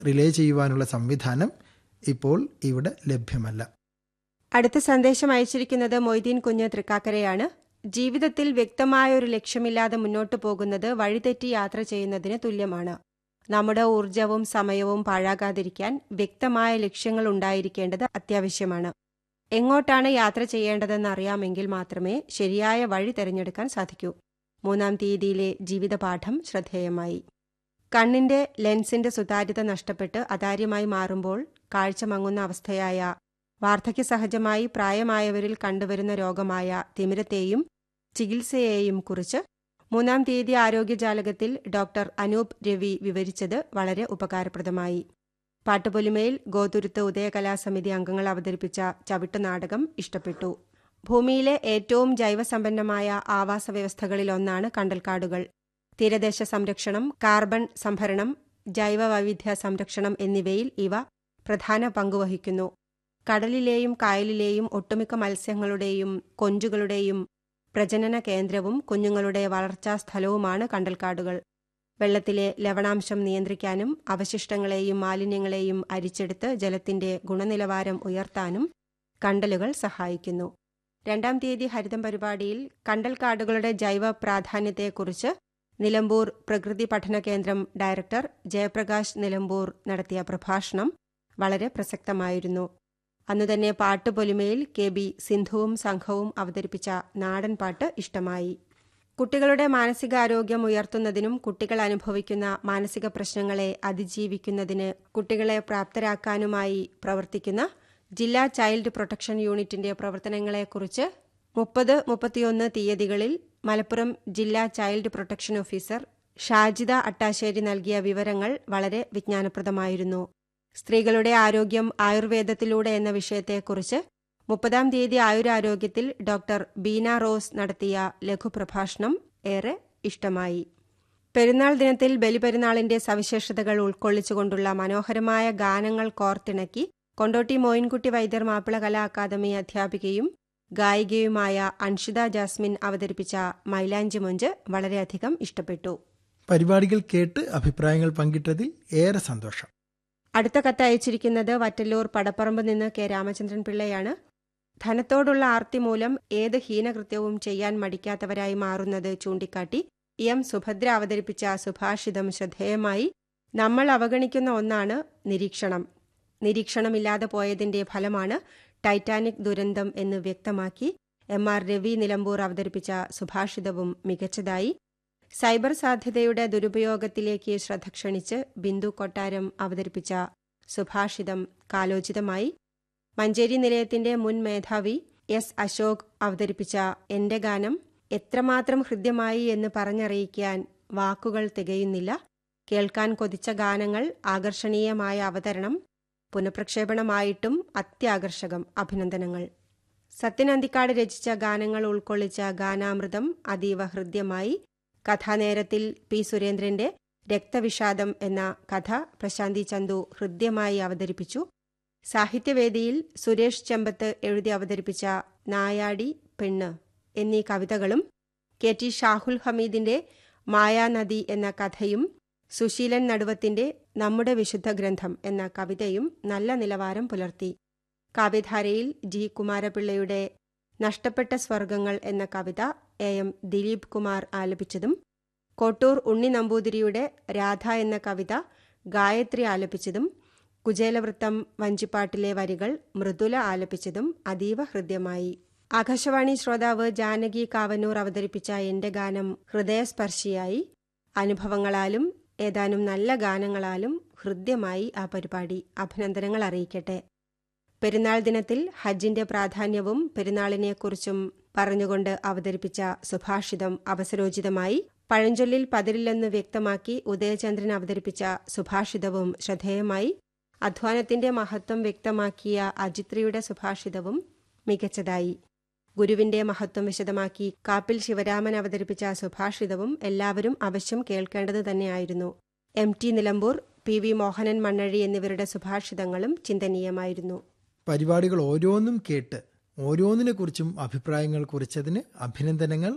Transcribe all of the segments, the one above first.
relay ചെയ്യുവാനുള്ള സംവിധാനം ഇപ്പോൾ ഇവിടെ ലഭ്യമല്ല അടുത്ത സന്ദേശം അയച്ചിരിക്കുന്നത് മൊയ്തീൻ കുഞ്ഞ് തൃക്കാക്കരയാണ് ജീവിതത്തിൽ വ്യക്തമായ ഒരു ലക്ഷ്യമില്ലാതെ മുന്നോട്ടു പോകുന്നത് വഴിതെറ്റി യാത്ര ചെയ്യുന്നതിന് തുല്യമാണ് നമ്മുടെ ഊർജവും സമയവും പാഴാകാതിരിക്കാൻ വ്യക്തമായ ലക്ഷ്യങ്ങൾ ഉണ്ടായിരിക്കേണ്ടത് അത്യാവശ്യമാണ് എങ്ങോട്ടാണ് യാത്ര ചെയ്യേണ്ടതെന്ന് അറിയാമെങ്കിൽ മാത്രമേ ശരിയായ വഴി തിരഞ്ഞെടുക്കാൻ സാധിക്കൂ മൂന്നാം തീയതിയിലെ ജീവിതപാഠം ശ്രദ്ധേയമായി കണ്ണിന്റെ ലെൻസിന്റെ സുതാര്യത നഷ്ടപ്പെട്ട് അതാര്യമായി മാറുമ്പോൾ കാഴ്ച മങ്ങുന്ന അവസ്ഥയായ വാർദ്ധക്യസഹജമായി പ്രായമായവരിൽ കണ്ടുവരുന്ന രോഗമായ തിമിരത്തെയും ചികിത്സയെയും കുറിച്ച് മൂന്നാം തീയതി ആരോഗ്യജാലകത്തിൽ ഡോക്ടർ അനൂപ് രവി വിവരിച്ചത് വളരെ ഉപകാരപ്രദമായി പാട്ടുപൊലിമയിൽ ഗോതുരുത്ത് ഉദയകലാസമിതി അംഗങ്ങൾ അവതരിപ്പിച്ച ചവിട്ടുനാടകം ഇഷ്ടപ്പെട്ടു ഭൂമിയിലെ ഏറ്റവും ജൈവസമ്പന്നമായ ആവാസ വ്യവസ്ഥകളിലൊന്നാണ് കണ്ടൽക്കാടുകൾ തീരദേശ സംരക്ഷണം കാർബൺ സംഭരണം ജൈവവൈവിധ്യ സംരക്ഷണം എന്നിവയിൽ ഇവ പ്രധാന പങ്കുവഹിക്കുന്നു കടലിലെയും കായലിലെയും ഒട്ടുമിക്ക മത്സ്യങ്ങളുടെയും കൊഞ്ചുകളുടെയും പ്രജനന കേന്ദ്രവും കുഞ്ഞുങ്ങളുടെ വളർച്ചാ സ്ഥലവുമാണ് കണ്ടൽക്കാടുകൾ വെള്ളത്തിലെ ലവണാംശം നിയന്ത്രിക്കാനും അവശിഷ്ടങ്ങളെയും മാലിന്യങ്ങളെയും അരിച്ചെടുത്ത് ജലത്തിന്റെ ഗുണനിലവാരം ഉയർത്താനും കണ്ടലുകൾ സഹായിക്കുന്നു രണ്ടാം തീയതി ഹരിതം പരിപാടിയിൽ കണ്ടൽക്കാടുകളുടെ ജൈവ പ്രാധാന്യത്തെക്കുറിച്ച് നിലമ്പൂർ പ്രകൃതി പഠന കേന്ദ്രം ഡയറക്ടർ ജയപ്രകാശ് നിലമ്പൂർ നടത്തിയ പ്രഭാഷണം വളരെ പ്രസക്തമായിരുന്നു അന്നുതന്നെ പാട്ടുപൊലിമയിൽ കെ ബി സിന്ധുവും സംഘവും അവതരിപ്പിച്ച നാടൻ പാട്ട് ഇഷ്ടമായി കുട്ടികളുടെ മാനസികാരോഗ്യം ഉയർത്തുന്നതിനും കുട്ടികൾ അനുഭവിക്കുന്ന മാനസിക പ്രശ്നങ്ങളെ അതിജീവിക്കുന്നതിന് കുട്ടികളെ പ്രാപ്തരാക്കാനുമായി പ്രവർത്തിക്കുന്ന ജില്ലാ ചൈൽഡ് പ്രൊട്ടക്ഷൻ യൂണിറ്റിന്റെ പ്രവർത്തനങ്ങളെക്കുറിച്ച് മുപ്പത് മുപ്പത്തിയൊന്ന് തീയതികളിൽ മലപ്പുറം ജില്ലാ child protection officer Shajida Attassery നൽകിയ വിവരങ്ങൾ വളരെ വിജ്ഞാനപ്രദമായിരുന്നു സ്ത്രീകളുടെ ആരോഗ്യം ആയുർവേദത്തിലൂടെ എന്ന വിഷയത്തെക്കുറിച്ച് മുപ്പതാം തീയതി ആയുരാരോഗ്യത്തിൽ ഡോക്ടർ ബീന റോസ് നടത്തിയ ലഘുപ്രഭാഷണം ഏറെ ഇഷ്ടമായി പെരുന്നാൾ ദിനത്തിൽ ബലിപെരുന്നാളിന്റെ സവിശേഷതകൾ ഉൾക്കൊള്ളിച്ചുകൊണ്ടുള്ള മനോഹരമായ ഗാനങ്ങൾ കോർത്തിണക്കി കൊണ്ടോട്ടി മോയിൻകുട്ടി വൈദ്യർ മാപ്പിള കലാ അക്കാദമി അധ്യാപികയും ഗായികയുമായ അൻഷിത ജാസ്മിൻ അവതരിപ്പിച്ച മൈലാഞ്ചി മൊഞ്ച് വളരെയധികം ഇഷ്ടപ്പെട്ടു പരിപാടികൾ കേട്ട് അഭിപ്രായങ്ങൾ പങ്കിട്ടതിൽ ഏറെ സന്തോഷം അടുത്ത കത്ത് അയച്ചിരിക്കുന്നത് വറ്റല്ലൂർ പടപ്പറമ്പ് നിന്ന് കെ രാമചന്ദ്രൻ പിള്ളയാണ് ധനത്തോടുള്ള ആർത്തി മൂലം ഏത് ഹീനകൃത്യവും ചെയ്യാൻ മടിക്കാത്തവരായി മാറുന്നത് ചൂണ്ടിക്കാട്ടി എം സുഭദ്ര അവതരിപ്പിച്ച സുഭാഷിതം ശ്രദ്ധേയമായി നമ്മൾ അവഗണിക്കുന്ന ഒന്നാണ് നിരീക്ഷണം നിരീക്ഷണമില്ലാതെ പോയതിന്റെ ഫലമാണ് ടൈറ്റാനിക് ദുരന്തം എന്ന് വ്യക്തമാക്കി എം ആർ രവി നിലമ്പൂർ അവതരിപ്പിച്ച സുഭാഷിതവും മികച്ചതായി സൈബർ സാധ്യതയുടെ ദുരുപയോഗത്തിലേക്ക് ശ്രദ്ധ ക്ഷണിച്ച് ബിന്ദു കൊട്ടാരം അവതരിപ്പിച്ച സുഭാഷിതം കാലോചിതമായി മഞ്ചേരി നിലയത്തിന്റെ മുൻ മേധാവി എസ് അശോക് അവതരിപ്പിച്ച എന്റെ ഗാനം എത്രമാത്രം ഹൃദ്യമായി എന്ന് പറഞ്ഞറിയിക്കാൻ വാക്കുകൾ തികയുന്നില്ല കേൾക്കാൻ കൊതിച്ച ഗാനങ്ങൾ ആകർഷണീയമായ അവതരണം പുനഃപ്രക്ഷേപണമായിട്ടും അത്യാകർഷകം അഭിനന്ദനങ്ങൾ സത്യൻ അന്തിക്കാട് രചിച്ച ഗാനങ്ങൾ ഉൾക്കൊള്ളിച്ച ഗാനാമൃതം അതീവ ഹൃദ്യമായി കഥാനേരത്തിൽ പി സുരേന്ദ്രന്റെ രക്തവിഷാദം എന്ന കഥ പ്രശാന്തി ചന്തു ഹൃദ്യമായി അവതരിപ്പിച്ചു സാഹിത്യവേദിയിൽ സുരേഷ് ചെമ്പത്ത് എഴുതി അവതരിപ്പിച്ച നായാടി പെണ്ണ് എന്നീ കവിതകളും കെ ടി ഷാഹുൽ ഹമീദിന്റെ മായാനദി എന്ന കഥയും സുശീലൻ നടുവത്തിന്റെ നമ്മുടെ വിശുദ്ധ ഗ്രന്ഥം എന്ന കവിതയും നല്ല നിലവാരം പുലർത്തി കാവ്യധാരയിൽ ജി കുമാരപിള്ളയുടെ നഷ്ടപ്പെട്ട സ്വർഗങ്ങൾ എന്ന കവിത എ എം ദിലീപ് കുമാർ ആലപിച്ചതും കോട്ടൂർ ഉണ്ണി നമ്പൂതിരിയുടെ രാധ എന്ന കവിത ഗായത്രി ആലപിച്ചതും കുചേലവൃത്തം വഞ്ചിപ്പാട്ടിലെ വരികൾ മൃദുല ആലപിച്ചതും അതീവ ഹൃദ്യമായി ആകാശവാണി ശ്രോതാവ് ജാനകി കാവന്നൂർ അവതരിപ്പിച്ച എന്റെ ഗാനം ഹൃദയസ്പർശിയായി അനുഭവങ്ങളാലും ഏതാനും നല്ല ഗാനങ്ങളാലും ഹൃദ്യമായി ആ പരിപാടി അഭിനന്ദനങ്ങൾ അറിയിക്കട്ടെ പെരുന്നാൾ ദിനത്തിൽ ഹജ്ജിന്റെ പ്രാധാന്യവും പെരുന്നാളിനെക്കുറിച്ചും പറഞ്ഞുകൊണ്ട് അവതരിപ്പിച്ച സുഭാഷിതം അവസരോചിതമായി പഴഞ്ചൊല്ലിൽ പതിരില്ലെന്ന് വ്യക്തമാക്കി ഉദയചന്ദ്രൻ അവതരിപ്പിച്ച സുഭാഷിതവും ശ്രദ്ധേയമായി അധ്വാനത്തിന്റെ മഹത്വം വ്യക്തമാക്കിയ അജിത്രിയുടെ സുഭാഷിതവും മികച്ചതായി ഗുരുവിന്റെ മഹത്വം വിശദമാക്കി കാപ്പിൽ ശിവരാമൻ അവതരിപ്പിച്ച സുഭാഷിതവും എല്ലാവരും അവശ്യം കേൾക്കേണ്ടത് തന്നെയായിരുന്നു M T Nilambur P V Mohanan Mannazhi എന്നിവരുടെ സുഭാഷിതങ്ങളും ചിന്തനീയമായിരുന്നു പരിപാടികൾ ഓരോന്നും കേട്ട് ഓരോന്നിനെക്കുറിച്ചും അഭിപ്രായങ്ങൾ കുറിച്ചതിന് അഭിനന്ദനങ്ങൾ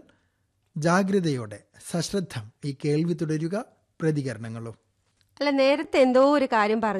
ജാഗ്രതയോടെ സശ്രദ്ധം ഈ കേൾവി തുടരുക പ്രതികരണങ്ങളും അല്ല നേരത്തെ എന്തോ ഒരു കാര്യം പറഞ്ഞു